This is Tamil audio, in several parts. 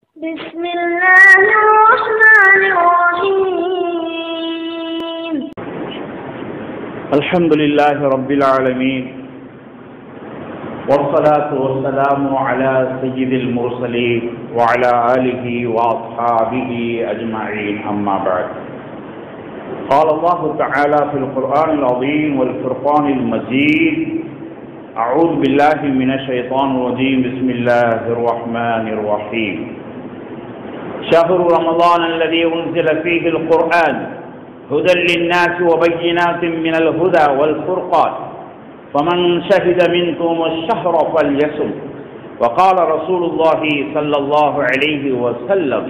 بسم الله الرحمن الرحيم الحمد لله رب العالمين والصلاة والسلام على سيد المرسلين وعلى آله وأصحابه أجمعين أما بعد قال الله تعالى في القرآن العظيم والفرقان المجيد أعوذ بالله من الشيطان الرجيم بسم الله الرحمن الرحيم شهر رمضان الذي أنزل فيه القرآن هدى للناس وبينات من الهدى والفرقان فمن شهد منكم الشهر فليصم وقال رسول الله صلى الله عليه وسلم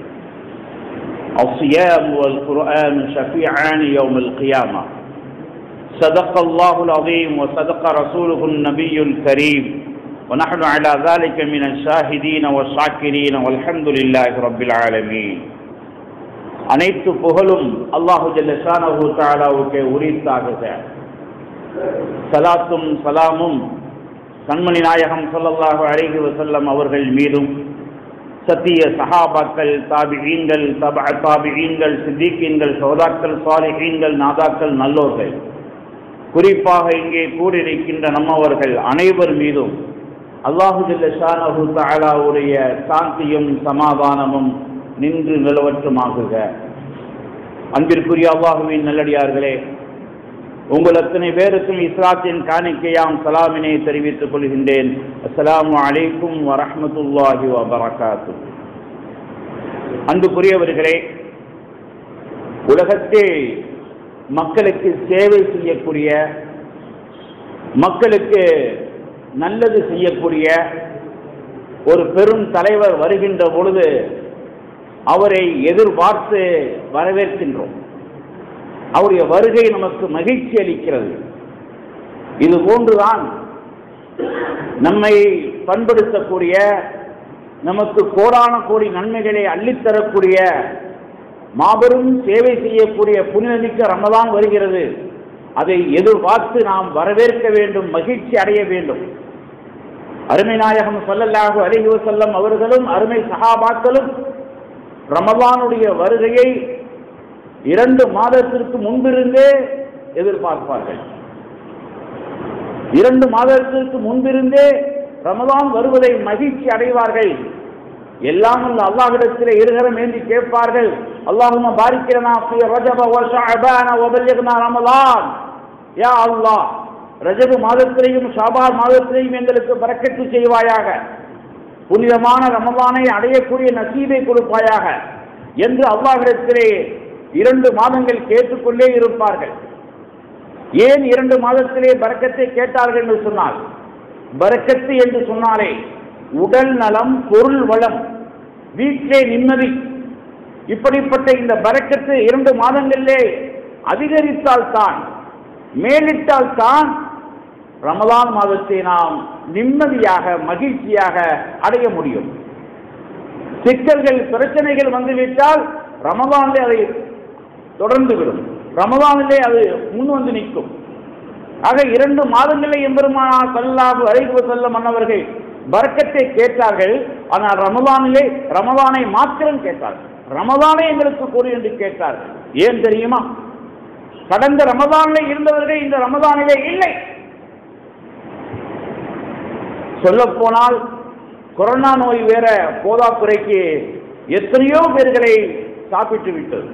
الصيام والقرآن شفيعان يوم القيامة صدق الله العظيم وصدق رسوله النبي الكريم ونحن على ذلك من الشاهدين والشاكرين والحمد لله رب العالمين அனைத்து புகழும் அல்லாஹு ஜல்லஷானஹு தாலாவுக்கு உரித்தாகுக சலாத்தும் சலாமும் கண்மணி நாயகம் ஸல்லல்லாஹு அலைஹி வஸல்லம் அவர்கள் மீதும் சத்திய சஹாபாக்கள் தாபிஈன்கள் தப தாபிஈன்கள் சித்திகீன்கள் சோதாக்கள் சாலிஹீன்கள் நாதாக்கள் நல்லோர்கள் குறிப்பாக இங்கே கூடியிருக்கின்ற நம்மவர்கள் அனைவர் மீதும் அல்லாஹு ஜல்லஷானஹு தாலாவுடைய சாந்தியும் சமாதானமும் நின்று நிலவற்றுமாகுக அன்பிற்குரிய அல்லாஹுவின் நல்லடியார்களே உங்கள் அத்தனை பேருக்கும் இஸ்லாத்தின் காணிக்கையாம் சலாமினை தெரிவித்துக் கொள்கின்றேன் அஸ்ஸலாமு அலைக்கும் வரஹ்மத்துல்லாஹி வபரகாத்து அன்புக்குரியவர்களே உலகத்தே மக்களுக்கு சேவை செய்யக்கூடிய மக்களுக்கு நல்லது செய்யக்கூடிய ஒரு பெரும் தலைவர் வருகின்ற பொழுது அவரை எதிர்பார்த்து வரவேற்கின்றோம் அவருடைய வருகை நமக்கு மகிழ்ச்சி அளிக்கிறது இது போன்றுதான் நம்மை பண்படுத்தக்கூடிய நமக்கு கோடான கோடி நன்மைகளை அள்ளித்தரக்கூடிய மாபெரும் சேவை செய்யக்கூடிய புனிதமிக்க ரமதான் வருகிறது அதை எதிர்பார்த்து நாம் வரவேற்க வேண்டும் மகிழ்ச்சி அடைய வேண்டும் அருமை நாயகம் சொல்லல்லாஹு அலைஹி வஸல்லம் அவர்களும் அருமை சஹாபாக்களும் ரமலானுடைய வருகையை இரண்டு மாதத்திற்கு முன்பிருந்தே எதிர்பார்ப்பார்கள் இரண்டு மாதத்திற்கு முன்பிருந்தே ரமலான் வருவதை மகிழ்ச்சி அடைவார்கள் எல்லாம் உள்ள அல்லாஹிடத்தில் இருகரம் ஏந்தி கேட்பார்கள் அல்லாஹும பாரிக்கிறனா ரஜப வஷஅபான வபல்லிக்னா ரமலான் யா அல்லாஹ் ரஜபு மாதத்திலேயும் ஷாபான் மாதத்திலேயும் எங்களுக்கு பறக்கத்து செய்வாயாக புனிதமான ரமலானை அடையக்கூடிய நசீபை கொடுப்பாயாக என்று அல்லாஹிடத்திலே இரண்டு மாதங்கள் கேட்டுக்கொண்டே இருப்பார்கள் ஏன் இரண்டு மாதத்திலே பறக்கத்தை கேட்டார்கள் என்று சொன்னால் பறக்கத்து என்று சொன்னாலே உடல் நலம் பொருள் வளம் வீட்டிலே நிம்மதி இப்படிப்பட்ட இந்த பறக்கத்து இரண்டு மாதங்களிலே அதிகரித்தால் தான் மேலிட்டால் தான் ரமலான் மாதத்தை நாம் நிம்மதியாக மகிழ்ச்சியாக அடைய முடியும் சிக்கல்கள் பிரச்சனைகள் வந்துவிட்டால் ரமலானிலே அதை தொடர்ந்து விடும் ரமலானிலே அது முன் வந்து நிற்கும் ஆக இரண்டு மாதங்களே எம்பெருமானால் சல்லாஹு அழைப்பு செல்ல மன்னவர்கள் பறக்கத்தை கேட்டார்கள் ஆனால் ரமலானிலே ரமலானை மாத்திரம் கேட்டார்கள் ரமலானை எங்களுக்கு கூறு என்று கேட்டார்கள் ஏன் தெரியுமா கடந்த ரமதானிலே இருந்தவர்கள் இந்த ரமதானிலே இல்லை சொல்ல போனால் கொரோனா நோய் வேற போதாக்குறைக்கு எத்தனையோ பேர்களை சாப்பிட்டு விட்டது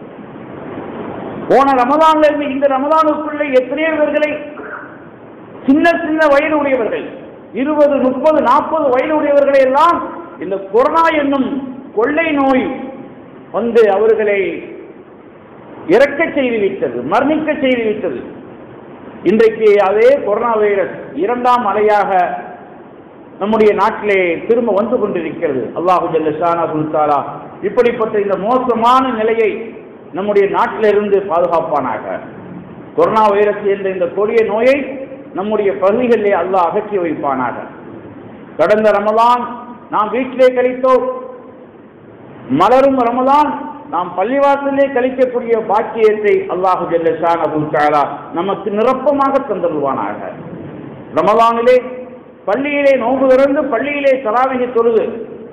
போன ரமதான்ல இருந்து இந்த ரமதானுக்குள்ளே எத்தனையோ பேர்களை சின்ன சின்ன வயது உடையவர்கள் இருபது முப்பது நாற்பது வயது உடையவர்களை எல்லாம் இந்த கொரோனா என்னும் கொள்ளை நோய் வந்து அவர்களை இறக்க செய்து விட்டது மரணிக்க செய்து விட்டது இன்றைக்கு அதே கொரோனா வைரஸ் இரண்டாம் அலையாக நம்முடைய நாட்டிலே திரும்ப வந்து கொண்டிருக்கிறது அல்லாஹு ஜல்லஷானா சுல்தாலா இப்படிப்பட்ட இந்த மோசமான நிலையை நம்முடைய நாட்டிலிருந்து பாதுகாப்பானாக கொரோனா வைரஸ் என்ற இந்த கொடிய நோயை நம்முடைய பகுதிகளிலே அல்லாஹ் அகற்றி வைப்பானாக கடந்த ரமலான் நாம் வீட்டிலே கழித்தோம் மலரும் ரமலான் நாம் பள்ளிவாசலே கழிக்கக்கூடிய பாக்கியத்தை அல்லாஹு ஜல்லஷான் அபுல் தாலா நமக்கு நிரப்பமாக தந்துடுவானாக ரமலானிலே பள்ளியிலே நோன்பு திறந்து பள்ளியிலே தராவிகை தொழுது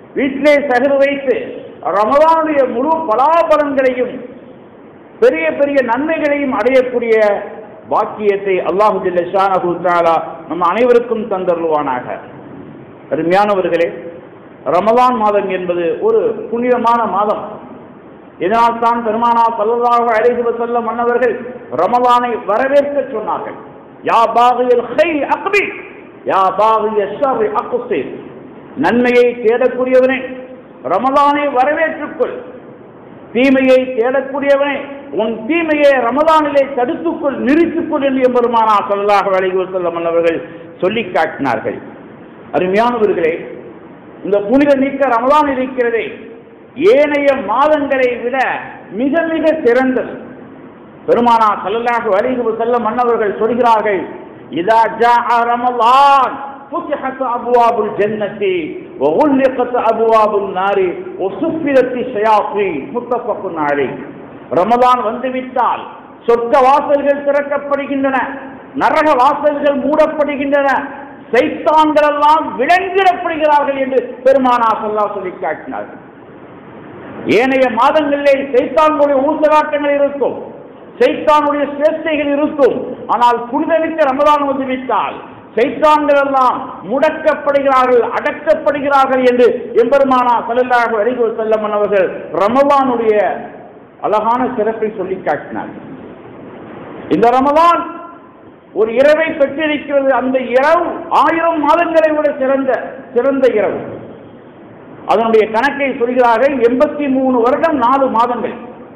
வீட்டிலே சகரு வைத்து ரமதானுடைய முழு பலாபலன்களையும் பெரிய பெரிய நன்மைகளையும் அடையக்கூடிய பாக்கியத்தை அல்லாஹு ஜில்லஷானஹு தஆலா நம்ம அனைவருக்கும் தந்தருள்வானாக அருமையானவர்களே ரமலான் மாதம் என்பது ஒரு புனிதமான மாதம் இதனால் தான் பெருமானா சல்லல்லாஹு அலைஹி வஸல்லம் மன்னவர்கள் ரமலானை வரவேற்க சொன்னார்கள் யா பாகியல் கைர் அக்பில் யா பாகிய ஷர் அக்ஸிர் நன்மையை தேடக்கூடியவனே ரமலானை வரவேற்றுக்கொள் தீமையை தேடக்கூடியவனே உன் தீமையை ரமலானிலே தடுத்துக்கொள் நிறுத்திக்கொள் என்று எம்பெருமானா சல்லல்லாஹு அலைஹி வஸல்லம் மன்னவர்கள் சொல்லி காட்டினார்கள் அருமையானவர்களே இந்த புனித நீக்க ரமலான் இருக்கிறதே ஏனைய மாதங்களை விட மிக மிக சிறந்தது பெருமானா சல்லல்லாஹு அலைஹி வஸல்லம் மன்னவர்கள் சொல்கிறார்கள் இதா ஜாஅ ரமலான் فتحت أبواب الجنة وغلقت أبواب النار وصفرت الشياطين متفق عليه ரமலான் வந்துவிட்டால் சொர்க்க வாசல்கள் திறக்கப்படுகின்றன நரக வாசல்கள் மூடப்படுகின்றன சைத்தான்கள் எல்லாம் விலங்கிடப்படுகிறார்கள் என்று பெருமானா சொல்லா சொல்லி காட்டினார்கள் ஏனைய மாதங்களிலே சைத்தான்களுடைய ஊசலாட்டங்கள் இருக்கும் சைத்தானுடைய சேஷ்டைகள் இருக்கும் ஆனால் புனிதமிக்க ரமலான் வந்துவிட்டால் சைத்தான்கள் எல்லாம் முடக்கப்படுகிறார்கள் அடக்கப்படுகிறார்கள் என்று எம்பெருமானா சல்லல்லாஹு அலைஹி வஸல்லம் அவர்கள் ரமலானுடைய அழகான சிறப்பை சொல்லி காட்டினார்கள் இந்த ரமலான் ஒரு இரவை பெற்றிருக்கிறது அந்த இரவு ஆயிரம் மாதங்களை விட சிறந்த சிறந்த இரவு அதனுடைய கணக்கை சொல்கிறார்கள் எண்பத்தி மூணு வருடம் நாலு மாதங்கள்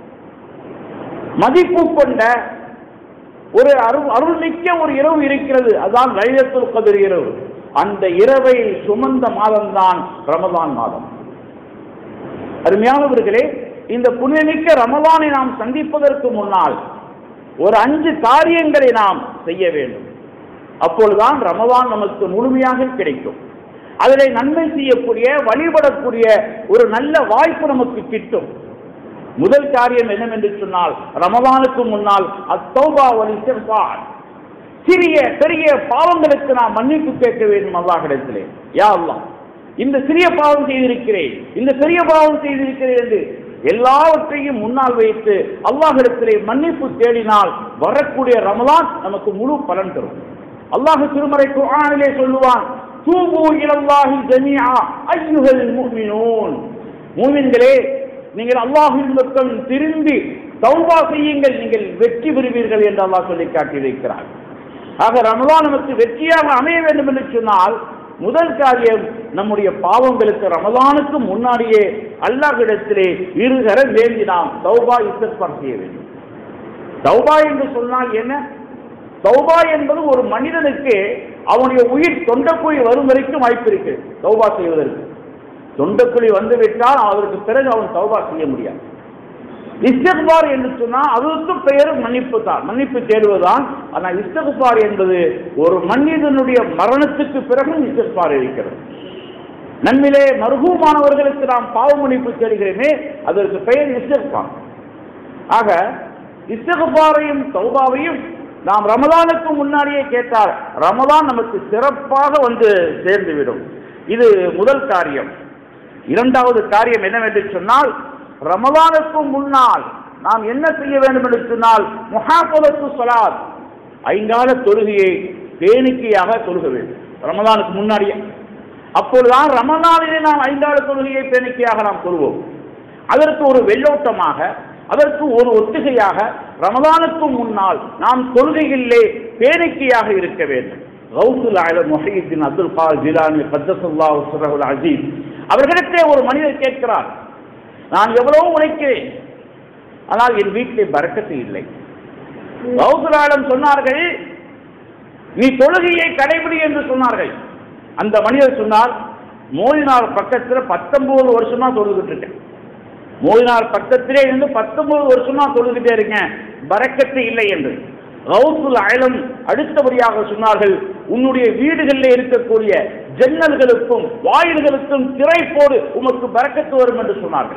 மதிப்பு கொண்ட ஒரு அருள் அருள்மிக்க ஒரு இரவு இருக்கிறது அதான் லைலத்துல் கதிர் இரவு அந்த இரவை சுமந்த மாதம்தான் ரமலான் மாதம் அருமையானவர்களே இந்த புனிதமிக்க ரமலானை நாம் சந்திப்பதற்கு முன்னால் ஒரு அஞ்சு காரியங்களை நாம் செய்ய வேண்டும் அப்பொழுதுதான் ரமலான் நமக்கு முழுமையாக கிடைக்கும் அதிலே நன்மை செய்யக்கூடிய வழிபடக்கூடிய ஒரு நல்ல வாய்ப்பு நமக்கு கிட்டும் முதல் காரியம் என்னவென்று சொன்னால் ரமலானுக்கு முன்னால் அத்தௌபா வலி சிறிய பெரிய பாவங்களுக்கு நாம் மன்னிப்பு கேட்க வேண்டும் அல்லாஹிடத்திலே யா அல்லாஹ் இந்த சிறிய பாவம் செய்திருக்கிறேன் இந்த பெரிய பாவம் செய்திருக்கிறேன் என்று எல்லாவற்றையும் முன்னால் வைத்து அல்லாஹிடத்திலே மன்னிப்பு தேடினால் வரக்கூடிய ரமலான் நமக்கு முழு பலன் தரும் அல்லாஹ் திருமறை குர்ஆனிலே சொல்லுவான் தூபு இலல்லாஹி ஜமீஆ அய்யுஹல் முஃமினூன் மூமின்களே நீங்கள் அல்லாஹ்வின் பக்கம் திரும்பி தௌபா செய்யுங்கள் நீங்கள் வெற்றி பெறுவீர்கள் என்று அல்லாஹ் சொல்லி காட்டியிருக்கிறார் ஆக ரமலான் நமக்கு வெற்றியாக அமைய வேண்டும் என்று சொன்னால் முதல் காரியம் நம்முடைய பாவங்களுக்கு ரமலானுக்கு முன்னாடியே அல்லாஹ்விடத்திலே இருகர வேண்டி நாம் தௌபா இஸ்திக்பார் செய்ய வேண்டும் தௌபா என்று சொன்னால் என்ன தௌபா என்பது ஒரு மனிதனுக்கு அவனுடைய உயிர் தொண்டக்குழி வரும் வரைக்கும் வாய்ப்பு இருக்கு தௌபா செய்வதற்கு தொண்டக்குழி வந்துவிட்டால் அதற்கு பிறகு அவன் தௌபா செய்ய முடியாது இஸ்திக்பார் என்று சொன்னால் அதற்கு பெயர் மன்னிப்பு தான் மன்னிப்பு தேடுவதுதான் ஆனால் இஸ்திக்பார் என்பது ஒரு மனிதனுடைய மரணத்துக்கு பிறகும் இஸ்திக்பார் இருக்கிறது நம்மிலே மருகூமானவர்களுக்கு நாம் பாவ மன்னிப்பு தேடுகிறேனே அதற்கு பெயர் இஸ்திக்பார் ஆக இஸ்திக்பாரையும் தௌபாவையும் நாம் ரமலானுக்கு முன்னாடியே கேட்டால் ரமலான் நமக்கு சிறப்பாக வந்து சேர்ந்துவிடும் இது முதல் காரியம் இரண்டாவது காரியம் என்னவென்று சொன்னால் ரமலானுக்கு முன்னால் நாம் என்ன செய்ய வேண்டும் என்று சொன்னால் முஹாபலத்து சலாத் ஐங்கால தொழுகையை பேணிக்கையாக தொழுக வேண்டும் ரமலானுக்கு முன்னாடியே அப்பொழுதுதான் ரமலானிலே நாம் ஐந்தாறு தொழுகையை பேணிக்கையாக நாம் தொழுவோம் அதற்கு ஒரு வெள்ளோட்டமாக அதற்கு ஒரு ஒத்திகையாக ரமலானுக்கு முன்னால் நாம் தொழுகைகளிலே பேணிக்கையாக இருக்க வேண்டும் கௌசுல் ஆலம் மொஹீத்தின் அப்துல் கால் ஜிலானி பத்தசுல்லா சுரகுல் அஜீஸ் அவர்களிடத்தே ஒரு மனிதர் கேட்கிறார் நான் எவ்வளவு உழைக்கிறேன் ஆனால் என் வீட்டிலே பறக்கத்து இல்லை கௌசுல் ஆலம் சொன்னார்கள் நீ தொழுகையை கடைபிடி என்று சொன்னார்கள் அந்த மனிதர் சொன்னார் மோதினார் பக்கத்தில் பத்தொன்பது வருஷமா தொழுதுகிட்டு இருக்கேன் மோதினார் பக்கத்திலே இருந்து பத்தொன்பது வருஷமா தொழுதுகிட்டே இருக்கேன் பறக்கத்து இல்லை என்று ரவுசுல் அயலம் அடுத்தபடியாக சொன்னார்கள் உன்னுடைய வீடுகளில் இருக்கக்கூடிய ஜன்னல்களுக்கும் வாயில்களுக்கும் திரை போடு உமக்கு பறக்கத்து வரும் என்று சொன்னார்கள்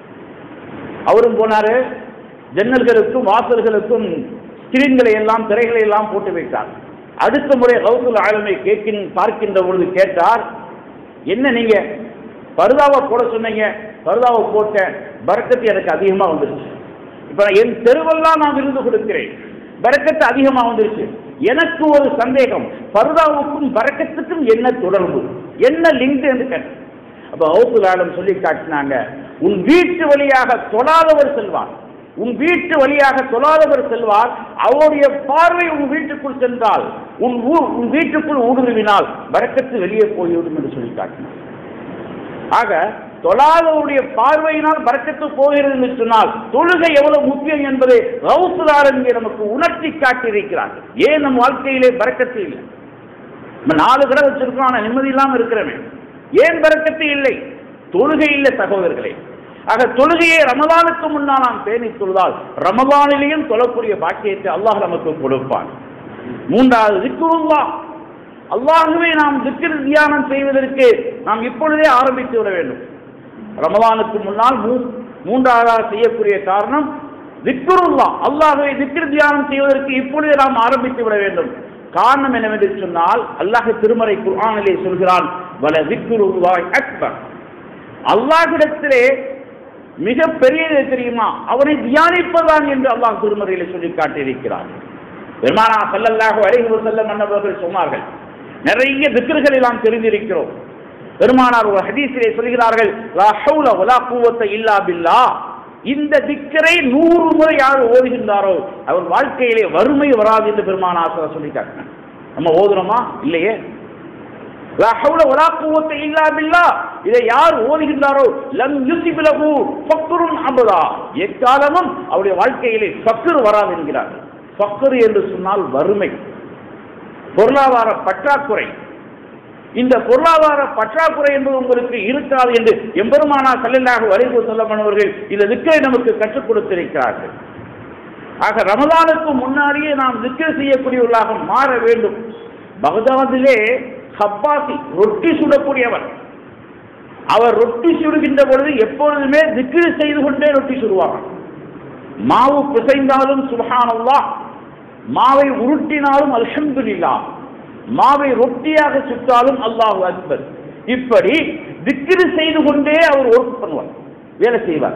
அவரும் போனாரு ஜன்னல்களுக்கும் வாசல்களுக்கும் ஸ்கிரீன்களை எல்லாம் திரைகளை எல்லாம் போட்டு வைத்தார் அடுத்த முறை ரவுசுல் ஆலமை கேட்கின் பார்க்கின்ற பொழுது கேட்டார் என்ன நீங்க பருதாவை போட சொன்னீங்க பருதாவை போட்டேன் பரக்கத்து எனக்கு அதிகமா வந்துருச்சு இப்ப நான் என் தெருவெல்லாம் நான் விருந்து கொடுக்கிறேன் பரக்கத்து அதிகமா வந்துருச்சு எனக்கு ஒரு சந்தேகம் பருதாவுக்கும் பரக்கத்துக்கும் என்ன தொடர்பு என்ன லிங்க் என்று கேட்டேன் அப்ப அவுப்பு ஆலம் சொல்லி காட்டினாங்க உன் வீட்டு வழியாக தொழாதவர் செல்வார் உன் வீட்டு வழியாக தொழாதவர் செல்வார் அவருடைய பார்வை உன் வீட்டுக்குள் சென்றால் உன் ஊர் உன் வீட்டுக்குள் ஊடுருவினால் பரக்கத்து வெளியே போய்விடும் என்று சொல்லி காட்டினார் ஆக தொழாதவருடைய பார்வையினால் பறக்கத்து போகிறது என்று சொன்னால் தொழுகை எவ்வளவு முக்கியம் என்பதை ரவுசுதார் இங்கே நமக்கு உணர்த்தி காட்டியிருக்கிறார் ஏன் நம் வாழ்க்கையிலே பறக்கத்து இல்லை நம்ம நாலு கடை வச்சிருக்கோம் ஆனால் நிம்மதி இல்லாமல் இருக்கிறவன் ஏன் பறக்கத்து இல்லை தொழுகை இல்லை சகோதரர்களே ஆக தொழுகையை ரமதானுக்கு முன்னால் நாம் பேணி தொழுதால் ரமதானிலேயும் தொழக்கூடிய பாக்கியத்தை அல்லாஹ் நமக்கு கொடுப்பான் மூன்றாவது திக்குருல்லா அல்லாஹுவே நாம் திக்கிர் தியானம் செய்வதற்கு நாம் இப்பொழுதே ஆரம்பித்து விட வேண்டும் ரமதானுக்கு முன்னால் மூ- மூன்றாவதாக செய்யக்கூடிய காரணம் திக்ருல்லா அல்லாஹுவை திக்கிர் தியானம் செய்வதற்கு இப்பொழுதே நாம் ஆரம்பித்து விட வேண்டும் காரணம் என்னவென்று சொன்னால் அல்லாஹ் திருமறை குர்ஆனிலே சொல்கிறான் வல திக்ருல்லாஹ் அக்பர் அல்லாஹ்விடத்திலே மிக பெரியது தெரியுமா அவனை தியானிப்பதான் என்று அல்லாஹ் திருமறையிலே சொல்லி காட்டியிருக்கிறார் பெருமானா ஸல்லல்லாஹு அலைஹி வஸல்லம் அன்னவர்கள் சொன்னார்கள் நிறைய திக்ருகளை நாம் தெரிந்திருக்கிறோம் பெருமானார் ஒரு ஹதீஸிலே சொல்கிறார்கள் லா ஹவுல வலா குவத்த இல்லா பில்லா இந்த திக்கரை நூறு முறை யார் ஓதுகின்றாரோ அவர் வாழ்க்கையிலே வறுமை வராது என்று பெருமானார் சொல்லி காட்டினார் நம்ம ஓதுறோமா இல்லையே லா ஹவுல வலா குவத்த இல்லா பில்லா இதை யார் ஓதுகின்றாரோ லம் யுசிபிலகு ஃபக்ருன் அபதா எக்காலமும் அவருடைய வாழ்க்கையிலே ஃபக்ர் வராது என்கிறார் ஃபக்ர் என்று சொன்னால் வறுமை பொருளாதார பற்றாக்குறை இந்த பொருளாதார பற்றாக்குறை என்பது உங்களுக்கு இருக்காது என்று எம்பெருமானா சல்லல்லாஹு அலைஹி வஸல்லம் அவர்கள் இந்த திக்கை நமக்கு கற்றுக் கொடுத்திருக்கிறார்கள் ஆக ரமலானுக்கு முன்னாடியே நாம் திக்கர் செய்யக்கூடியவர்களாக மாற வேண்டும் பகதாதிலே ஹப்பாசி ரொட்டி சுடக்கூடியவர் அவர் ரொட்டி சுடுகின்ற பொழுது எப்பொழுதுமே திக்ரு செய்து கொண்டே ரொட்டி சுடுவார் மாவு பிசைந்தாலும் சுபஹானல்லாஹ் மாவை உருட்டினாலும் அல்ஹம்துலில்லாஹ் மாவை ரொட்டியாக சுட்டாலும் அல்லாஹ் அக்பர் இப்படி திக்ரு செய்து கொண்டே அவர் ஒர்க் பண்ணுவார் வேலை செய்வார்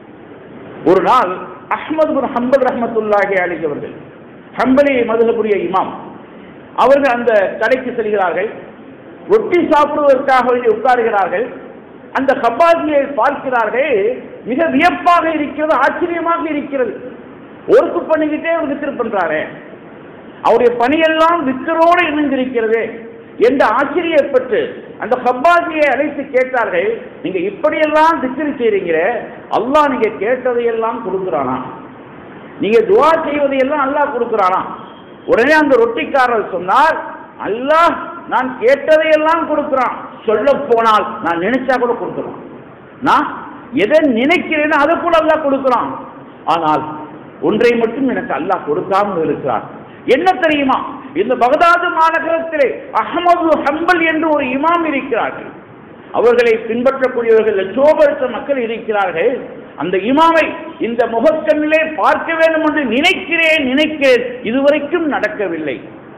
ஒரு நாள் அஹ்மது பின் ஹம்பல் ரஹ்மத்துல்லாஹி அலைஹி அவர்கள் ஹம்பலி மதுகபுரிய இமாம் அவர்கள் அந்த கடைக்கு செல்கிறார்கள் ரொட்டி சாப்பிடுவதற்காக வேண்டி உட்காருகிறார்கள் அந்த ஹப்பாஜியை பார்க்கிறார்கள் மிக வியப்பாக இருக்கிறது ஆச்சரியமாக இருக்கிறது ஒர்க்கு பண்ணிக்கிட்டே அவர் வித்திரு பண்றாரு அவருடைய பணியெல்லாம் விக்கரோடு இணைந்திருக்கிறது என்று ஆச்சரியப்பட்டு அந்த ஹப்பாஜியை அழைத்து கேட்டார்கள் நீங்க இப்படியெல்லாம் திக்கிரி செய்றீங்களே அல்லாஹ் நீங்க கேட்டதையெல்லாம் கொடுக்குறானா நீங்க துவா செய்வதையெல்லாம் அல்லாஹ் கொடுக்குறானா உடனே அந்த ரொட்டிக்காரர் சொன்னார் அல்லாஹ் நான் கேட்டதையெல்லாம் கொடுக்குறான் சொல்ல போனால் நான் நினைச்சா கூட கொடுக்குறான் நான் எதை நினைக்கிறேனோ அதை கூட அல்லாஹ் கொடுக்குறான் ஆனால் ஒன்றை மட்டும் எனக்கு அல்லாஹ் கொடுக்காமல் இருக்கிறான் என்ன தெரியுமா இந்த பகதாது மாநகரத்திலே அகமது ஹம்பல் என்று ஒரு இமாம் இருக்கிறார்கள் அவர்களை பின்பற்றக்கூடியவர்கள் லட்சோபலட்ச மக்கள் இருக்கிறார்கள் அந்த இமாமை இந்த முகக்கண்ணிலே பார்க்க வேண்டும் என்று நினைக்கிறேன் நினைக்கிறேன் இதுவரைக்கும் நடக்கவில்லை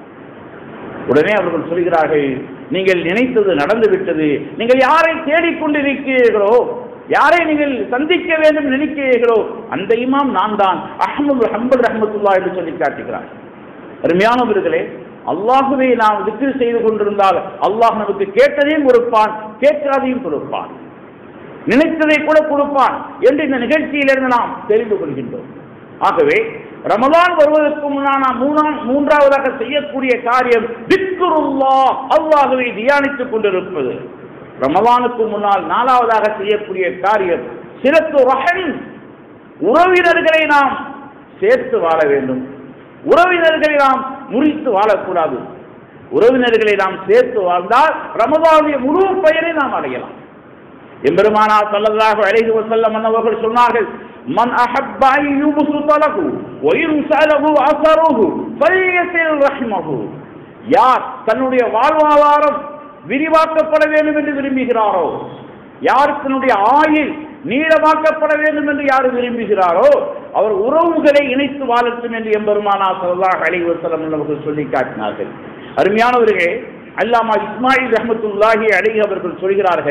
உடனே அவர்கள் சொல்கிறார்கள் நீங்கள் நினைத்தது நடந்து விட்டது நீங்கள் யாரை தேடிக்கொண்டிருக்கிறீர்களோ யாரை நீங்கள் சந்திக்க வேண்டும் நினைக்கிறீர்களோ அந்த இமாம் நான் தான் அஹமது ஹம்பல் ரஹமத்துல்லா என்று சொல்லி காட்டுகிறார் அருமையானவர்களே அல்லாஹுவை நாம் திக்ரு செய்து கொண்டிருந்தால் அல்லாஹ் நமக்கு கேட்டதையும் கொடுப்பான் கேட்காதையும் கொடுப்பான் நினைத்ததை கூட கொடுப்பான் என்று இந்த நிகழ்ச்சியிலிருந்து நாம் தெரிந்து கொள்கின்றோம் ஆகவே ரமலான் வருவதற்கு முன்னால் நாம் மூணாம் மூன்றாவதாக செய்யக்கூடிய காரியம் திக்குருல்லா அல்லாஹுவை தியானித்துக் கொண்டிருப்பது ரமலானுக்கு முன்னால் நாலாவதாக செய்யக்கூடிய காரியம் சிறத்து ரஹன் உறவினர்களை நாம் சேர்த்து வாழ வேண்டும் உறவினர்களை நாம் முறித்து வாழக்கூடாது உறவினர்களை நாம் சேர்த்து வாழ்ந்தால் ரமதானுடைய முழு பயனை நாம் அடையலாம் எம்பெருமானா ஸல்லல்லாஹு அலைஹி வஸல்லம் அவர்கள் சொன்னார்கள் மன் அஹப்ப அன் யுப்சுத லஹு வ யுன்ஸலஹு அஸருஹு ஃபல்யஸில் ரஹ்மஹு யார் தன்னுடைய வாழ்வாதாரம் விரிவாக்கப்பட வேண்டும் என்று விரும்புகிறாரோ யார் தன்னுடைய ஆயுள் நீளமாக்கப்பட வேண்டும் என்று யார் விரும்புகிறாரோ அவர் உறவுகளை இணைத்து வாழட்டும் என்று எம்பெருமானா ஸல்லல்லாஹு அலைஹி வஸல்லம் அவர்கள் சொல்லி காட்டினார்கள் அருமையானவர்களே அல்லாமா இஸ்மாயில் ரஹ்மத்துல்லாஹி அலைஹி அவர்கள் சொல்கிறார்கள்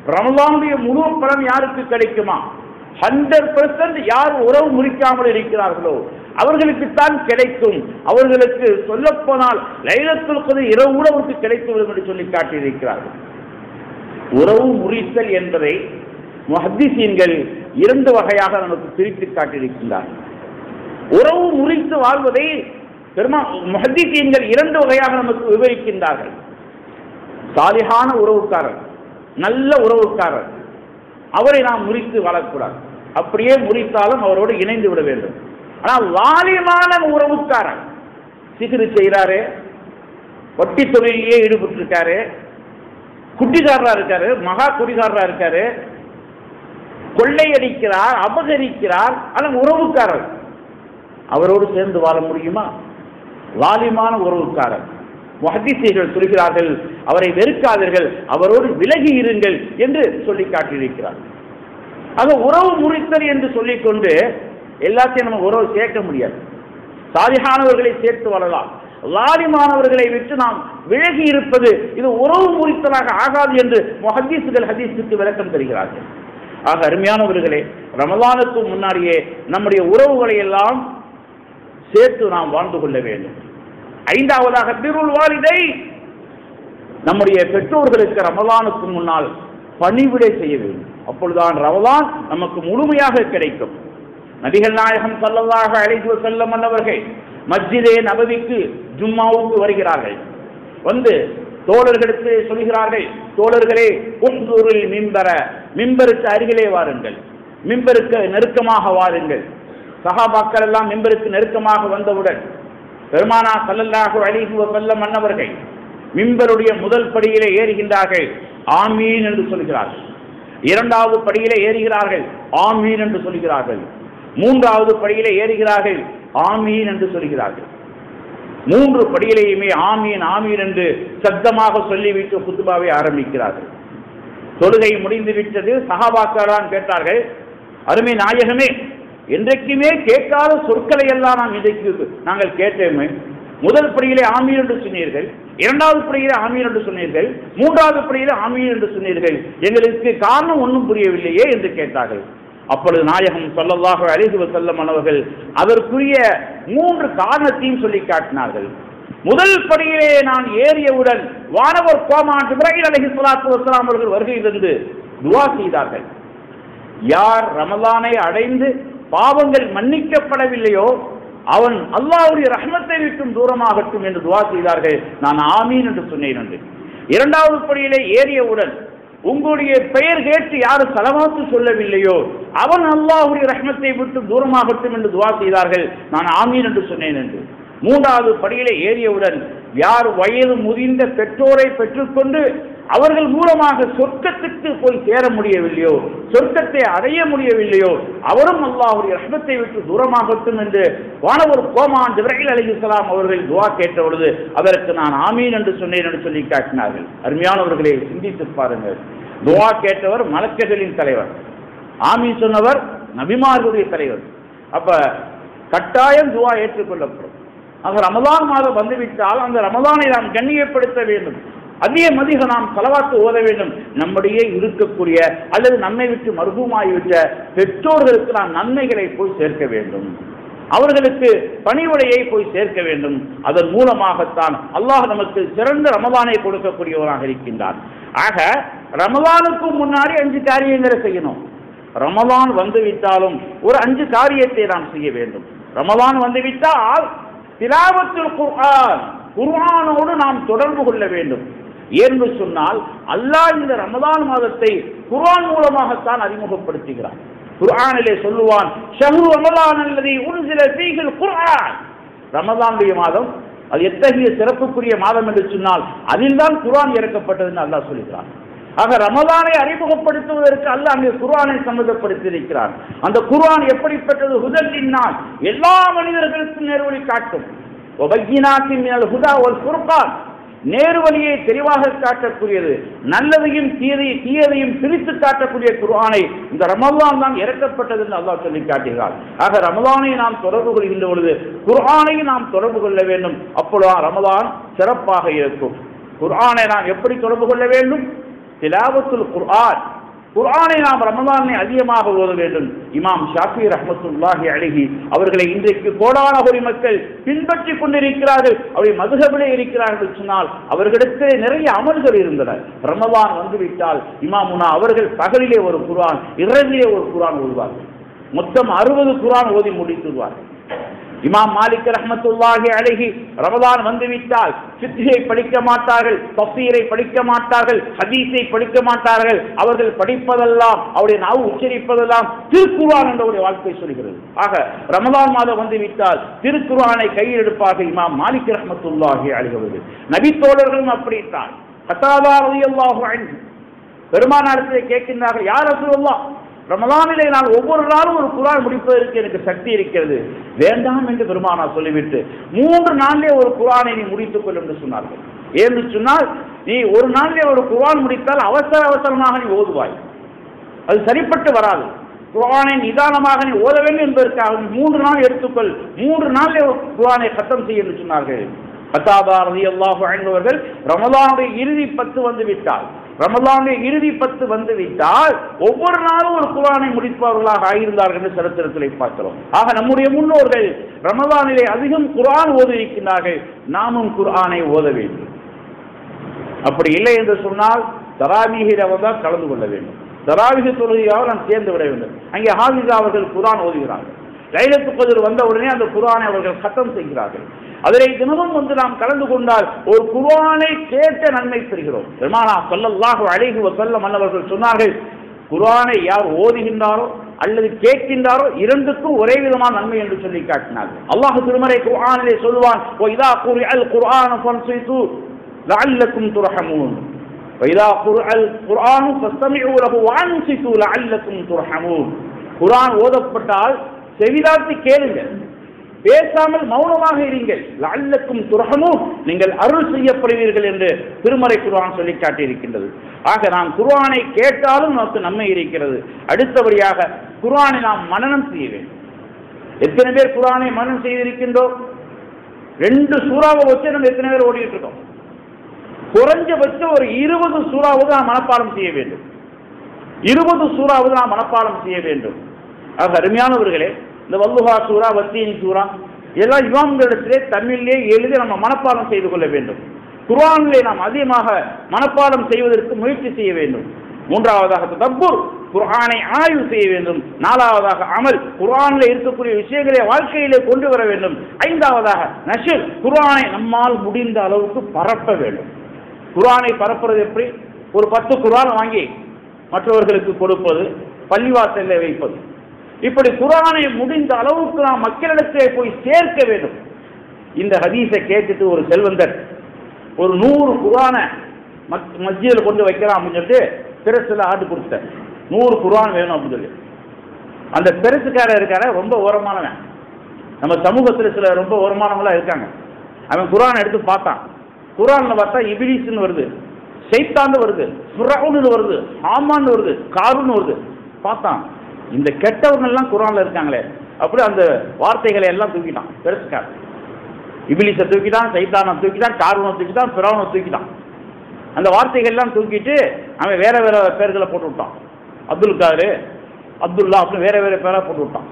ரமலானுடைய முழு பலன் யாருக்கு கிடைக்குமா ஹண்ட்ரட் பெர்சன்ட் யார் உறவு முறிக்காமல் இருக்கிறார்களோ அவர்களுக்குத்தான் கிடைக்கும் அவர்களுக்கு சொல்லப்போனால் லைலத்துல் கதிர் இரவு கூட அவருக்கு கிடைத்துவிடும் என்று சொல்லி காட்டியிருக்கிறார்கள் உறவு முறித்தல் என்பதை முஹத்திசீன்கள் இரண்டு வகையாக நமக்கு பிரித்து காட்டியிருக்கின்றார்கள் உறவு முறித்து வாழ்வதை பெருமா முஹத்திசீன்கள் இரண்டு வகையாக நமக்கு விவரிக்கின்றார்கள் சாலிகான உறவுக்காரர் நல்ல உறவுக்காரர் அவரை நாம் முறித்து வாழக்கூடாது அப்படியே முறித்தாலும் அவரோடு இணைந்து விட வேண்டும் ஆனால் வாலிமான உறவுக்காரன் சிகிரு செய்கிறாரு வட்டி தொழிலையே ஈடுபட்டிருக்காரு குட்டிக்காரரா இருக்காரு மகா குடிகாரரா இருக்காரு கொள்ளையடிக்கிறார் அபகரிக்கிறார் ஆனால் உறவுக்காரர் அவரோடு சேர்ந்து வாழ முடியுமா வாலிமான உறவுக்காரர் முஹத்திசீர்கள் சொல்கிறார்கள் அவரை வெறுக்காதீர்கள் அவரோடு விலகி இருங்கள் என்று சொல்லி காட்டியிருக்கிறார் ஆக உறவு முறித்தல் என்று சொல்லிக்கொண்டு எல்லாத்தையும் நம்ம உறவு சேர்க்க முடியாது சாதிகானவர்களை சேர்த்து வாழலாம் லாலிமானவர்களை விட்டு நாம் விலகி இருப்பது இது உறவு முறித்தலாக ஆகாது என்று முஹத்தீசுகள் ஹதீஸுக்கு விளக்கம் தருகிறார்கள் ஆக அருமையானவர்களே ரமலானுக்கு முன்னாடியே நம்முடைய உறவுகளை எல்லாம் சேர்த்து நாம் வாழ்ந்து கொள்ள வேண்டும் ஐந்தாவதாக திருள் வாலிதை நம்முடைய பெற்றோர்களுக்கு ரமலானுக்கு முன்னால் பணிவிடை செய்ய வேண்டும் அப்பொழுதுதான் ரமலான் நமக்கு முழுமையாக கிடைக்கும் நபிகள் நாயகம் ஸல்லல்லாஹு அலைஹி வஸல்லம் அவர்கள் மஸ்ஜிதே நபவிக்கு ஜும்மாவுக்கு வருகிறார்கள் வந்து தோழர்களுக்கு சொல்கிறார்கள் தோழர்களே உந்தூரில் மிம்பர மிம்பருக்கு அருகிலே வாருங்கள் மிம்பருக்கு நெருக்கமாக வாருங்கள் சஹாபாக்கள் எல்லாம் மிம்பருக்கு நெருக்கமாக வந்தவுடன் பெருமானா ஸல்லல்லாஹு அலைஹி வஸல்லம் அன்னவர்கள் மிம்பருடைய முதல் படியிலே ஏறுகின்றார்கள் ஆமீன் என்று சொல்கிறார்கள் இரண்டாவது படியிலே ஏறுகிறார்கள் ஆமீன் என்று சொல்கிறார்கள் மூன்றாவது படியிலே ஏறுகிறார்கள் ஆமீன் என்று சொல்கிறார்கள் மூன்று படியிலேயுமே ஆமீன் ஆமீன் என்று சத்தமாக சொல்லிவிட்டு குத்துபாவை ஆரம்பிக்கிறார்கள் தொழுகை முடிந்து விட்டது சகாபாக்களான் கேட்டார்கள் அருமை நாயகமே என்றைக்குமே கேட்காத சொற்களை எல்லாம் நாம் இன்றைக்கு நாங்கள் கேட்டோமே முதல் படியிலே ஆமீன் என்று சொன்னீர்கள் இரண்டாவது படியிலே ஆமீன் என்று சொன்னீர்கள் மூன்றாவது படியிலே ஆமீன் என்று சொன்னீர்கள் எங்களுக்கு காரணம் ஒன்றும் புரியவில்லையே என்று கேட்டார்கள் அப்பொழுது நாயகம் சொல்லல்லாக அழைத்து வசல்லம் அவர்கள் அதற்குரிய மூன்று காரணத்தையும் சொல்லி காட்டினார்கள் முதல் படியிலே நான் ஏறியவுடன் வானவர் கோமான் இப்ராஹிம் அலஹி சலாத்து வசலாம் அவர்கள் வருகை தந்து துவா செய்தார்கள் யார் ரமலானை அடைந்து பாவங்கள் மன்னிக்கப்படவில்லையோ அவன் அல்லாஹ்வுடைய ரஹ்மத்தை விட்டும் தூரமாகட்டும் என்று துவா செய்தார்கள் நான் ஆமீன் என்று சொன்னேன் என்று இரண்டாவது படியிலே ஏறியவுடன் உங்களுடைய பெயர் கேட்டு யாரும் சலவாத்து சொல்லவில்லையோ அவன் அல்லாஹ்வுடைய ரஹ்மத்தை விட்டு தூரமாகட்டும் என்று துவா செய்தார்கள் நான் ஆமீன் என்று சொன்னேன் என்று மூன்றாவது படியிலே ஏறியவுடன் யார் வயது முதிர்ந்த பெற்றோரை பெற்றுக்கொண்டு அவர்கள் மூலமாக சொர்க்கத்துக்கு போய் சேர முடியவில்லையோ சொர்க்கத்தை அடைய முடியவில்லையோ அவரும் அல்லாஹுடைய ரஹ்மத்தை விட்டு தூரமாகட்டும் என்று வானவர் கோமான் ஜிப்ரஹில் அலிஹிஸ்லாம் அவர்கள் துவா கேட்ட பொழுது அதற்கு நான் ஆமீன் என்று சொன்னேன் என்று சொல்லி காட்டினார்கள் அருமையானவர்களை சிந்தித்து பாருங்கள் துவா கேட்டவர் மலக்குகளின் தலைவர் ஆமீன் சொன்னவர் நபிமார்களுடைய தலைவர் அப்ப கட்டாயம் துவா ஏற்றுக்கொள்ளப்படும் ஆக ரமலான் மாதம் வந்துவிட்டால் அந்த ரமலானை நாம் கண்ணியப்படுத்த வேண்டும் அதிகம் அதிக நாம் செலவாக்கு ஓத வேண்டும் நம்முடைய இருக்கக்கூடிய அல்லது நம்மை விட்டு மருகுமாகிவிட்ட பெற்றோர்களுக்கு நாம் நன்மைகளை போய் சேர்க்க வேண்டும் அவர்களுக்கு பணிவுடையை போய் சேர்க்க வேண்டும் அதன் மூலமாகத்தான் அல்லாஹ் நமக்கு சிறந்த ரமலானை கொடுக்கக்கூடியவராக இருக்கின்றார் ஆக ரமலானுக்கு முன்னாடி அஞ்சு காரியங்களை செய்யணும் ரமலான் வந்துவிட்டாலும் ஒரு அஞ்சு காரியத்தை நாம் செய்ய வேண்டும் ரமலான் வந்துவிட்டால் திலாவத்துல் குர்ஆன் குர்ஆனோடு நாம் தொடர்பு கொள்ள வேண்டும் என்று சொன்னால் அல்லாஹ் இந்த ரமதான் மாதத்தை குர்ஆன் மூலமாகத்தான் அறிமுகப்படுத்துகிறான் குர்ஆனிலே சொல்லுவான் ஷஹ்ரு ரமலான் அல்லது உன்சில ஃபீஹில் குர்ஆன் ரமதானுடைய மாதம் அது எத்தகைய சிறப்புக்குரிய மாதம் என்று சொன்னால் அதில்தான் குர்ஆன் இறக்கப்பட்டதுன்னு அல்லாஹ் சொல்லுகிறான் ஆக ரமலானை அறிமுகப்படுத்துவதற்கு அல்ல அங்கே குர்ஆனை சம்மதப்படுத்தி இருக்கிறார் அந்த குர்ஆன் எப்படிப்பட்டது ஹுதலினால் எல்லா மனிதர்களுக்கும் நேர்வழி காட்டும் ஒபையினாத்தின் மினல் ஹுதா ஒரு குர்கான் நேர்வழியை தெளிவாக காட்டக்கூடியது நல்லதையும் தீயதை தீயதையும் பிரித்து காட்டக்கூடிய குர்ஆனை இந்த ரமலான் தான் இறக்கப்பட்டது என்று அல்லாஹ் சொல்லி காட்டுகிறார் ஆக ரமலானை நாம் தொடர்பு கொள்கின்ற பொழுது குர்ஆனையும் நாம் தொடர்பு கொள்ள வேண்டும் அப்பொழுது ரமலான் சிறப்பாக இருக்கும் குர்ஆனை நாம் எப்படி தொடர்பு கொள்ள வேண்டும் திலாவத்துல் குர்ஆன் குர்ஆனை நாம் ரமலானை அதிகமாக ஓத வேண்டும் இமாம் ஷாஃபி ரஹ்மத்துல்லாஹி அழகி அவர்களை இன்றைக்கு கோடான கோடி மக்கள் பின்பற்றி கொண்டிருக்கிறார்கள் அவருடைய மதுகபிலே இருக்கிறார்கள் சொன்னால் அவர்களிடத்திலே நிறைய அமல்கள் இருந்தன ரமலான் வந்துவிட்டால் இமாமுனா அவர்கள் பகலிலே ஒரு குர்ஆன் இரவிலே ஒரு குர்ஆன் ஓதுவார்கள் மொத்தம் அறுபது குர்ஆன் ஓதி முடித்துவார்கள் இமாம் மாலிக் ரஹ்மத்துல்லாஹி அலைஹி ரமலான் வந்துவிட்டால் சித்திரை படிக்க மாட்டார்கள் தஃசீரை படிக்க மாட்டார்கள் ஹதீஸை படிக்க மாட்டார்கள் அவர்கள் படிப்பதெல்லாம் அவருடைய நாவு உச்சரிப்பதெல்லாம் திருக்குர்ஆன் என்றவருடைய வாழ்க்கை சொல்கிறது ஆக ரமலான் மாதம் வந்துவிட்டால் திருக்குர்ஆனை கையில் எடுப்பார்கள் இமாம் மாலிக் ரஹ்மத்துல்லாஹி அலைஹி அவர்கள் நபித்தோழர்களும் அப்படித்தான் கத்தாதா ரலியல்லாஹு அன்ஹு பெருமானாரத்திலே கேட்கின்றார்கள் யார் ரசூலுல்லாஹ் ரமலானிலே நான் ஒவ்வொரு நாளும் ஒரு குரான் முடிப்பதற்கு எனக்கு சக்தி இருக்கிறது வேண்டாம் என்று பெருமானா சொல்லிவிட்டு மூன்று நாளிலே ஒரு குரானை நீ முடித்துக் கொள் என்று சொன்னார்கள் ஏன்னு சொன்னால் நீ ஒரு நாளிலே ஒரு குரான் முடித்தால் அவசர அவசரமாக நீ ஓதுவாய் அது சரிப்பட்டு வராது குரானை நிதானமாக நீ ஓத வேண்டும் என்பதற்காக நீ மூன்று நாள் எடுத்துக்கொள் மூன்று நாளிலே ஒரு குரானை கத்தம் செய்ய என்று சொன்னார்கள் கத்தாபா ரதி அல்லாஹு அன்பவர்கள் ரமலானுடைய இறுதி பத்து வந்து விட்டால் ரமலானுடைய இறுதி பத்து வந்து விட்டால் ஒவ்வொரு நாளும் ஒரு குரானை முடிப்பவர்களாக ஆகியிருந்தார்கள் என்று சரித்திரத்திலே பார்க்கிறோம் ஆக நம்முடைய முன்னோர்கள் ரமலானிலே அதிகம் குரான் ஓதி இருக்கின்றார்கள் நாமும் குரானை ஓத வேண்டும் அப்படி இல்லை என்று சொன்னால் தராமீகில் தான் கலந்து கொள்ள வேண்டும் தராவிக தொழுகையாக நாம் சேர்ந்து விட வேண்டும் அங்கே ஹாஃபிஸா அவர்கள் குரான் ஓதுகிறார்கள் லைலத்து கதிர் வந்த உடனே அந்த குரானை அவர்கள் சட்டம் செய்கிறார்கள் அதிலே தினமும் வந்து நாம் கலந்து கொண்டால் ஒரு குர்ஆனை கேட்ட நன்மை பெறுகிறோம் பெருமானா ஸல்லல்லாஹு அலைஹி வஸல்லம் அன்னவர்கள் சொன்னார்கள் குர்ஆனை யார் ஓதுகின்றாரோ அல்லது கேட்கின்றாரோ இரண்டுக்கும் ஒரே விதமான நன்மை என்று சொல்லி காட்டினார்கள் அல்லாஹ் திருமறை குர்ஆனிலே சொல்வான் ஓ இதா குர்ஆல் குர்ஆன ஃபன்சிது லஅல்லக்கும் துர்ஹமூன் وإذا قرأ القرآن فاستمعوا له وأنصتوا لعلكم ترحمون குர்ஆன் ஓதப்பட்டால் செவிதாத்தி கேளுங்க பேசாமல் மௌனமாக இருங்கள் லல்லக்கும் துரகமும் நீங்கள் அருள் செய்யப்படுவீர்கள் என்று திருமறை குர்ஆன் சொல்லி காட்டியிருக்கின்றது ஆக நாம் குர்ஆனை கேட்டாலும் நமக்கு நன்மை இருக்கிறது அடுத்தபடியாக குர்ஆனை நாம் மனனம் செய்ய வேண்டும் எத்தனை பேர் குர்ஆனை மனனம் செய்திருக்கின்றோம் ரெண்டு சூறாவை வச்சு நம்ம எத்தனை பேர் ஓடிட்டு இருக்கோம் குறைஞ்சபட்சம் ஒரு இருபது சூறாவது நாம் மனப்பாடம் செய்ய வேண்டும் இருபது சூறாவது நாம் மனப்பாடம் செய்ய வேண்டும் ஆக அருமையானவர்களே இந்த வல்லுஹா சூரா வத்தீனி சூரா இதெல்லாம் இமாம்களிடத்திலே தமிழிலே எழுதி நம்ம மனப்பாடம் செய்து கொள்ள வேண்டும் குர்ஆனிலே நாம் அதிகமாக மனப்பாடம் செய்வதற்கு முயற்சி செய்ய வேண்டும் மூன்றாவதாக தப்பூர் குர்ஆனை ஆய்வு செய்ய வேண்டும் நாலாவதாக அமல் குர்ஆனில் இருக்கக்கூடிய விஷயங்களை வாழ்க்கையிலே கொண்டு வர வேண்டும் ஐந்தாவதாக நஷிர் குர்ஆனை நம்மால் முடிந்த அளவுக்கு பரப்ப வேண்டும் குர்ஆனை பரப்புறது எப்படி ஒரு பத்து குர்ஆன் வாங்கி மற்றவர்களுக்கு கொடுப்பது பள்ளிவாசலில் வைப்பது இப்படி குரானை முடிந்த அளவுக்கு நாம் மக்களிடத்திலே போய் சேர்க்க வேண்டும் இந்த ஹதீஸை கேட்டுட்டு ஒரு செல்வந்தர் ஒரு நூறு குரானை மக் மஸ்ஜிதில் கொண்டு வைக்கலாம் அப்படின்னு சொல்லிட்டு பெருசில் ஆட்டு கொடுத்தார் நூறு குரான் வேணும் அப்படின்னு சொல்லி அந்த பெருசுக்காரர் இருக்கார ரொம்ப ஓரமானவன் நம்ம சமூகத்தில் சில ரொம்ப ஓரமானவங்களா இருக்காங்க அவன் குரான் எடுத்து பார்த்தான் குரானில் பார்த்தா இபிலிஸ்னு வருது சைத்தான்னு வருது சுரவுன்னு வருது ஆமான்னு வருது காருன்னு வருது பார்த்தான் இந்த கெட்டவங்கெல்லாம் குரான்ல இருக்காங்களே அப்படி அந்த வார்த்தைகளை எல்லாம் தூக்கிட்டான் பெருசுக்கார் இபிலிசை தூக்கிட்டான் சைத்தானை தூக்கிட்டான் கார்வனை தூக்கிட்டான் பிறவனை தூக்கிட்டான் அந்த வார்த்தைகள் எல்லாம் தூக்கிட்டு அவன் வேற வேற பேர்களை போட்டு விட்டான் அப்துல் காரு அப்துல்லா அப்படின்னு வேற வேற பேரா போட்டு விட்டான்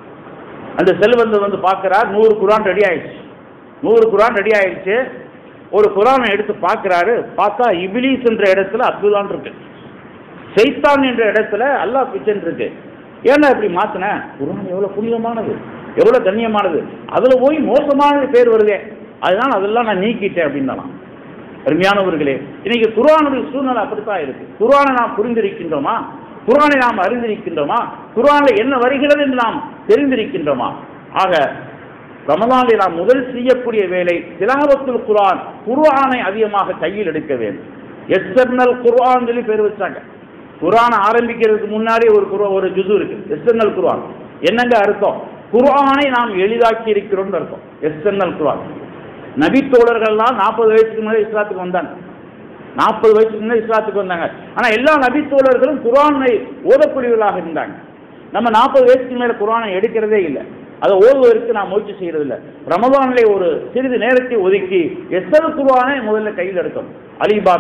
அந்த செல்வந்தர் வந்து பார்க்கிறார் நூறு குரான் ரெடி ஆயிடுச்சு நூறு குரான் ரெடி ஆயிடுச்சு ஒரு குரானை எடுத்து பார்க்கிறாரு பார்த்தா இபிலிஸ் என்ற இடத்துல அப்துல்லான் இருக்கு சைத்தான் என்ற இடத்துல அல்லாஹ் பிச்சன் இருக்கு ஏன்னா இப்படி மாத்தின குரான் எவ்வளவு புனிதமானது எவ்வளவு கண்ணியமானது அதுல போய் மோசமானது பேர் வருதே அதனால அதெல்லாம் நான் நீக்கிட்டேன் அப்படின்னாலாம் அருமையானவர்களே இன்னைக்கு குர்ஆனுடைய சூழ்நிலை அப்படித்தான் இருக்கு குர்ஆனை நாம் புரிந்திருக்கின்றோமா குர்ஆனை நாம் அறிந்திருக்கின்றோமா குர்ஆனில் என்ன வருகிறது என்று நாம் தெரிந்திருக்கின்றோமா ஆக ரமலானில் நாம் முதல் செய்யக்கூடிய வேலை திலாவத்துல் குர்ஆன் குர்ஆனை அதிகமாக கையில் எடுக்க வேண்டும் எஸ்டர்னல் குர்ஆன் சொல்லி பேர் வச்சாங்க குர்ஆன் ஆரம்பிக்கிறதுக்கு முன்னாடி ஒரு குர்ஆ ஒரு ஜுது இருக்கு எஸ்டர்னல் குர்ஆன் என்னங்க அர்த்தம் குர்ஆனை நாம் எளிதாக்கி இருக்கிறோம்னு அர்த்தம் எஸ்டர்னல் குர்ஆன் நபி தோழர்கள்லாம் நாற்பது வயசுக்கு முன்னாடி இஸ்லாத்துக்கு வந்தாங்க நாற்பது வயசுக்கு முன்னாடி இஸ்லாத்துக்கு வந்தாங்க ஆனா எல்லா நபி தோழர்களும் குர்ஆனை ஓதக்கூடியவர்களாக இருந்தாங்க நம்ம நாற்பது வயசுக்கு மேல குர்ஆனை எடுக்கிறதே இல்லை அதை ஓதுவதற்கு நான் முயற்சி செய்யறது இல்லை ரமதானிலே ஒரு சிறிது நேரத்தை ஒதுக்கி எஸ்எல் குர்ஆனை முதல்ல கையில் எடுக்கணும் அலிபாத்தா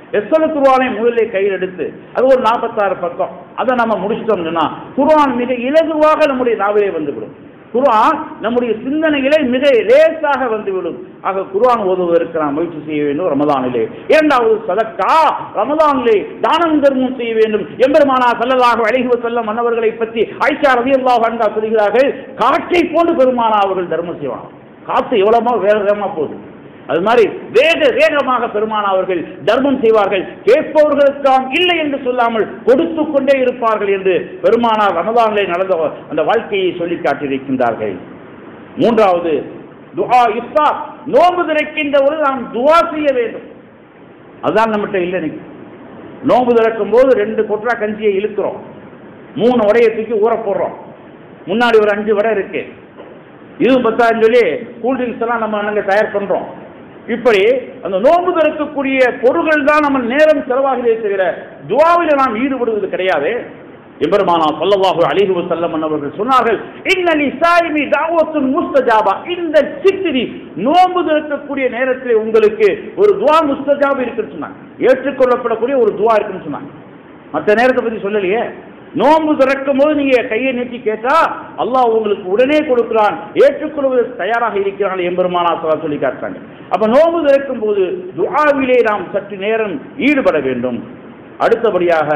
எஸ்வல குர்ஆனை முதலில் கையில் எடுத்து அது ஒரு நாற்பத்தாறு பக்கம் அதை நம்ம முடிச்சிட்டோம்னா குர்ஆன் மிக இலகுவாக நம்முடைய நாவிலே வந்துவிடும் குர்ஆன் நம்முடைய சிந்தனைகளை மிக லேசாக வந்துவிடும் ஆக குர்ஆன் ஓதுவதற்கு நாம் முயற்சி செய்ய வேண்டும் ரமதானிலே இரண்டாவது சதக்கா ரமதானிலே தானம் தர்மம் செய்ய வேண்டும் எம்பெருமானா சல்லல்லாஹு அலைஹி வஸல்லம் மன்னவர்களை பற்றி ஆயிஷா ரலியல்லாஹு அன்ஹா சொல்கிறார்கள் காற்றை போன்று பெருமானா அவர்கள் தர்மம் செய்வாங்க காற்று எவ்வளவோ வேக வேகமா போகுது அது மாதிரி வேக வேகமாக பெருமானா அவர்கள் தர்மம் செய்வார்கள் கேட்பவர்களுக்காம் இல்லை என்று சொல்லாமல் கொடுத்து கொண்டே இருப்பார்கள் என்று பெருமானார் ரமதானிலே நடந்த அந்த வாழ்க்கையை சொல்லி காட்டியிருக்கின்றார்கள் மூன்றாவது துஆ இஃப்தார் நோன்பு திறக்கின்ற ஒரு நாம் துஆ செய்ய வேண்டும் அதுதான் நம்மகிட்ட இல்லை இன்னைக்கு நோன்பு திறக்கும் போது ரெண்டு கொற்றா கஞ்சியை இழுக்கிறோம் மூணு வடையை தூக்கி ஊற போடுறோம் முன்னாடி ஒரு அஞ்சு வடை இருக்கு இது பத்தான்னு சொல்லி கூல்ட்ரிங்க்ஸ் எல்லாம் நம்ம நாங்கள் தயார் பண்றோம் இப்படி அந்த நோன்பு திறக்கக்கூடிய பொருள்கள் தான் நம்ம நேரம் செலவாகிறதே தவிர துவாவில் நாம் ஈடுபடுவது கிடையாது எம்பெருமானா ஸல்லல்லாஹு அலைஹி வஸல்லம் அவர்கள் சொன்னார்கள் இன்னலி சாயிமி தாவத்துன் முஸ்தஜாபா இந்த சித்திரி நோன்பு திறக்கக்கூடிய நேரத்தில் உங்களுக்கு ஒரு துவா முஸ்தஜாபா இருக்குன்னு சொன்னாங்க ஏற்றுக்கொள்ளப்படக்கூடிய ஒரு துவா இருக்குன்னு சொன்னாங்க மற்ற நேரத்தை பத்தி சொல்லலையே நோன்பு திறக்கும் போது நீங்க கையை நீட்டி கேட்டா அல்லாஹ் உங்களுக்கு உடனே கொடுக்கிறான் ஏற்றுக்கொள்வதற்கு தயாராக இருக்கிறான் எம்பெருமானா சொல்லா சொல்லி காட்டுறாங்க அப்ப நோன்பு திறக்கும் போது துஆவிலே நாம் சற்று நேரம் ஈடுபட வேண்டும் அடுத்தபடியாக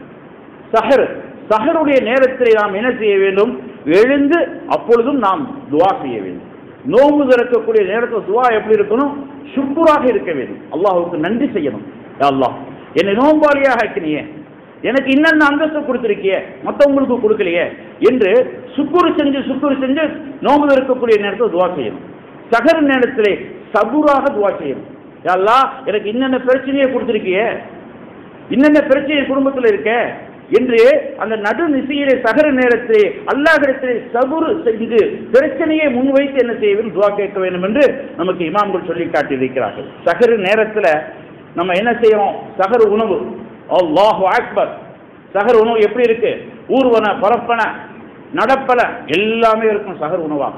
சஹர் சஹருடைய நேரத்தில் நாம் என்ன செய்ய வேண்டும் எழுந்து அப்பொழுதும் நாம் துவா செய்ய வேண்டும் நோன்பு திறக்கக்கூடிய நேரத்தில் துவா எப்படி இருக்கணும் சுக்குராக இருக்க வேண்டும் அல்லாஹ்வுக்கு நன்றி செய்யணும் யா அல்லாஹ் என்னை நோம்பாளியாக ஆக்கினியே எனக்கு இன்னென்ன அந்தஸ்து கொடுத்திருக்கிய மற்றவங்களுக்கு கொடுக்கலையே என்று சுக்குரு செஞ்சு சுக்குரு செஞ்சு நோன்பு திறக்கக்கூடிய நேரத்தில் துவா செய்யணும் சகர் நேரத்திலே சபுராக துவா செய்யணும் யா அல்லாஹ் எனக்கு இன்னென்ன பிரச்சனையை கொடுத்திருக்கியே இன்னென்ன பிரச்சனை குடும்பத்தில் இருக்க என்று அந்த நடு நிசையிலே சகர நேரத்திலே அல்லாஹிடத்திலே சபுரு செஞ்சு பிரச்சனையை முன்வைத்து என்ன செய்ய வேண்டும் துவா கேட்க வேண்டும் என்று நமக்கு இமாம்கள் சொல்லி காட்டியிருக்கிறார்கள் சகரு நேரத்தில் நம்ம என்ன செய்யறோம் சகர் உணவு அல்லாஹு அக்பர் சகர் உணவு எப்படி இருக்கு ஊர்வன பரப்பன நடப்பன எல்லாமே இருக்கும் சகர் உணவா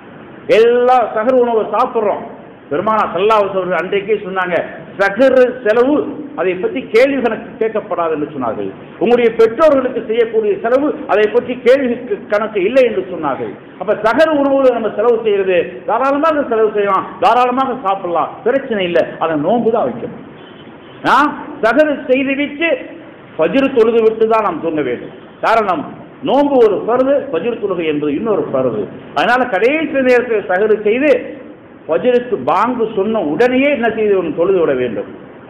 எல்லா சகர் உணவை சாப்பிட்றோம் பெருமானா சல்லாஹ் அவர்கள் அன்றைக்கே சொன்னாங்க சகர் செலவு அதை பற்றி கேள்வி கணக்கு கேட்கப்படாது என்று சொன்னார்கள் உங்களுடைய பெற்றோர்களுக்கு செய்யக்கூடிய செலவு அதை பற்றி கேள்வி கணக்கு இல்லை என்று சொன்னார்கள் அப்ப சகர் உணவு நம்ம செலவு செய்யறது தாராளமாக செலவு செய்யலாம் தாராளமாக சாப்பிடலாம் பிரச்சனை இல்லை அதை நோன்பு தான் வைக்கணும் நாம் சகர் செய்துவிட்டு ஃபஜ்ர் தொழுது விட்டு தான் நாம் தூங்க வேண்டும் காரணம் நோன்பு ஒரு பருது ஃபஜ்ர் தொழுகை என்பது இன்னொரு பருது அதனால கடைசி நேரத்தில் சகரு செய்து ஃபஜ்ருக்கு பாங்கு சொன்ன உடனேயே என்ன செய்து ஒன்று தொழுது விட வேண்டும்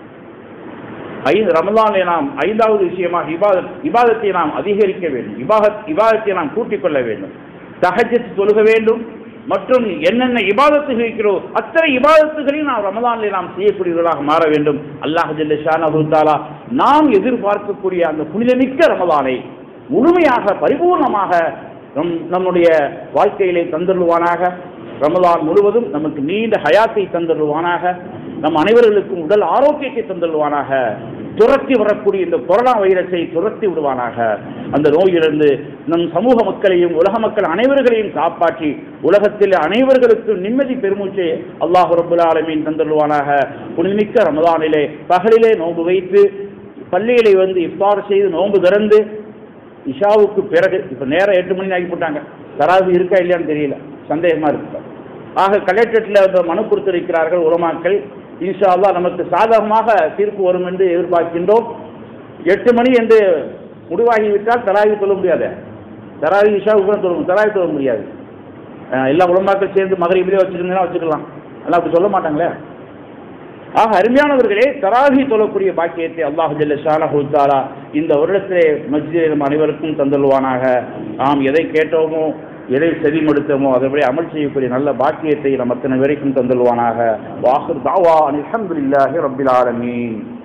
ஐந்து ரமலானில் நாம் ஐந்தாவது விஷயமாக இபாதத் இபாதத்தை நாம் அதிகரிக்க வேண்டும் இபாதத் இபாதத்தை நாம் கூட்டிக் கொள்ள வேண்டும் தஹஜத் தொழுக வேண்டும் மற்றும் என்னென்ன இபாதத்துகள் இருக்கிறோ அத்தனை இபாதத்துகளையும் நாம் ரமலானில் நாம் செய்யக்கூடியவர்களாக மாற வேண்டும் அல்லாஹ் ஜல்லஷான் அபுத்தாலா நாம் எதிர்பார்க்கக்கூடிய அந்த புனிதமிக்க ரமலானை முழுமையாக பரிபூர்ணமாக நம் நம்முடைய வாழ்க்கையிலே தந்துள்ளுவானாக ரமலான் முழுவதும் நமக்கு நீண்ட ஹயாத்தை தந்துள்ளுவானாக நம் அனைவர்களுக்கும் உடல் ஆரோக்கியத்தை தந்துள்ளுவானாக துரத்தி வரக்கூடிய இந்த கொரோனா வைரஸை துரத்தி விடுவானாக அந்த நோயிலிருந்து நம் சமூக மக்களையும் உலக மக்கள் அனைவர்களையும் காப்பாற்றி உலகத்தில் அனைவர்களுக்கும் நிம்மதி பெருமூச்சை அல்லாஹ் ரபுல் ஆலமீன் தந்துள்ளுவானாக புனிமிக்க ரமதானிலே பகலிலே நோன்பு வைத்து பள்ளிகளை வந்து இஃப்தார் செய்து நோன்பு திறந்து இஷாவுக்கு பிறகு இப்போ நேரம் எட்டு மணி ஆகி போட்டாங்க தராது இருக்கா இல்லையான்னு தெரியல சந்தேகமா இருக்கு ஆக கலெக்டரேட்டில் வந்து மனு கொடுத்திருக்கிறார்கள் உலமாக்கள் இன்ஷா அல்லாஹ் நமக்கு சாதகமாக தீர்ப்பு வரும் என்று எதிர்பார்க்கின்றோம் எட்டு மணி என்று முடிவாகிவிட்டால் தராவி சொல்ல முடியாது தராவி இஷாவுக்கு தான் சொல்ல தராவி சொல்ல முடியாது அஹ் எல்லா உலமாக்கள் சேர்ந்து மகரிபிலே வச்சுருந்தீங்கன்னா வச்சுக்கலாம் எல்லாம் அப்படி சொல்ல மாட்டாங்களே ஆக அருமையானவர்களே தராகி தொழக்கூடிய பாக்கியத்தை அல்லாஹு ஜல்ல ஷானஹு தாலா இந்த வருடத்திலே மஸ்ஜிதை நம் அனைவருக்கும் தந்துள்வானாக நாம் எதை கேட்டோமோ எதை செவிமடுத்தோமோ அதன்படி அமல் செய்யக்கூடிய நல்ல பாக்கியத்தை நம் அத்தனை வரைக்கும் தந்துள்வானாக வாஹர் தாவா அல்ஹம்துலில்லாஹி ரப்பில் ஆலமீன்